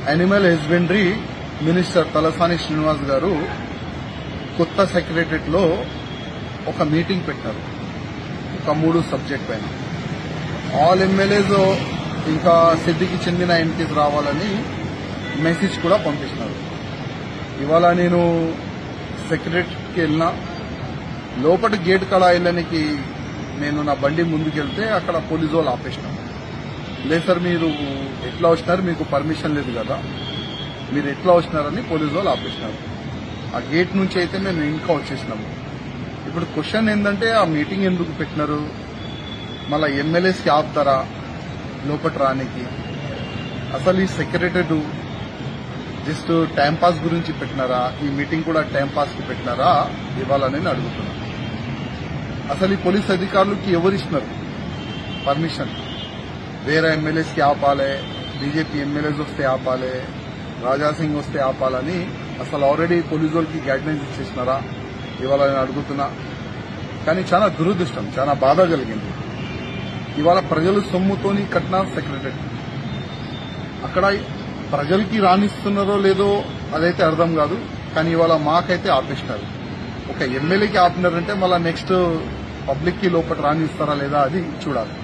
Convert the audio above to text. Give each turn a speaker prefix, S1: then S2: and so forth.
S1: animal husbandry minister Talasani Srinivas గారు కొత్త secretariat లో ఒక మీటింగ్ పెట్టారు ఒక మూడు సబ్జెక్ట్ పైన ఆల్ ఎమ్మెల్యేస్ ఇంకా సిద్దికి చెందిన ఎంపీస్ రావాలని మెసేజ్ కూడా పంపిస్తున్నారు ఇవాళ నేను సెక్రటరీకి వెళ్ళినా లోపల గేట్ కళ వెళ్ళడానికి నేను నా బండి ముందుకెళ్తే అక్కడ పోలీసు వాళ్ళు ఆపేసినారు లేదు సార్ మీరు ఎట్లా వచ్చినారు మీకు పర్మిషన్ లేదు కదా మీరు ఎట్లా వచ్చినారని పోలీసు వాళ్ళు ఆపేసినారు ఆ గేట్ నుంచి అయితే మేము ఇంకా వచ్చేసినాము ఇప్పుడు క్వశ్చన్ ఏంటంటే ఆ మీటింగ్ ఎందుకు పెట్టినారు మళ్ళా ఎమ్మెల్యేస్కి ఆపుతారా లోపల రానికి అసలు ఈ సెక్రటరీ జస్ట్ టైం పాస్ గురించి పెట్టినారా ఈ మీటింగ్ కూడా టైం పాస్ కి పెట్టినారా ఇవ్వాలని నేను అడుగుతున్నా అసలు ఈ పోలీస్ అధికారులకి ఎవరు ఇచ్చినారు పర్మిషన్ వేరే ఎమ్మెల్యేస్ కి ఆపాలి బీజేపీ ఎమ్మెల్యేస్ వస్తే ఆపాలి రాజా సింగ్ వస్తే ఆపాలని అసలు ఆల్రెడీ పోలీసు వాళ్ళకి గైడ్లైన్స్ ఇచ్చేసినారా ఇవాళ నేను అడుగుతున్నా కానీ చాలా దురదృష్టం చాలా బాధ కలిగింది ఇవాళ ప్రజలు సొమ్ముతోని కట్టిన సెక్రటరీ అక్కడ ప్రజలకి రాణిస్తున్నారో లేదో అదైతే అర్థం కాదు కానీ ఇవాళ మాకైతే ఆపేసినారు ఒక ఎమ్మెల్యేకి ఆపినారంటే మళ్ళీ నెక్స్ట్ పబ్లిక్ కి లోపల రాణిస్తారా లేదా అది చూడాలి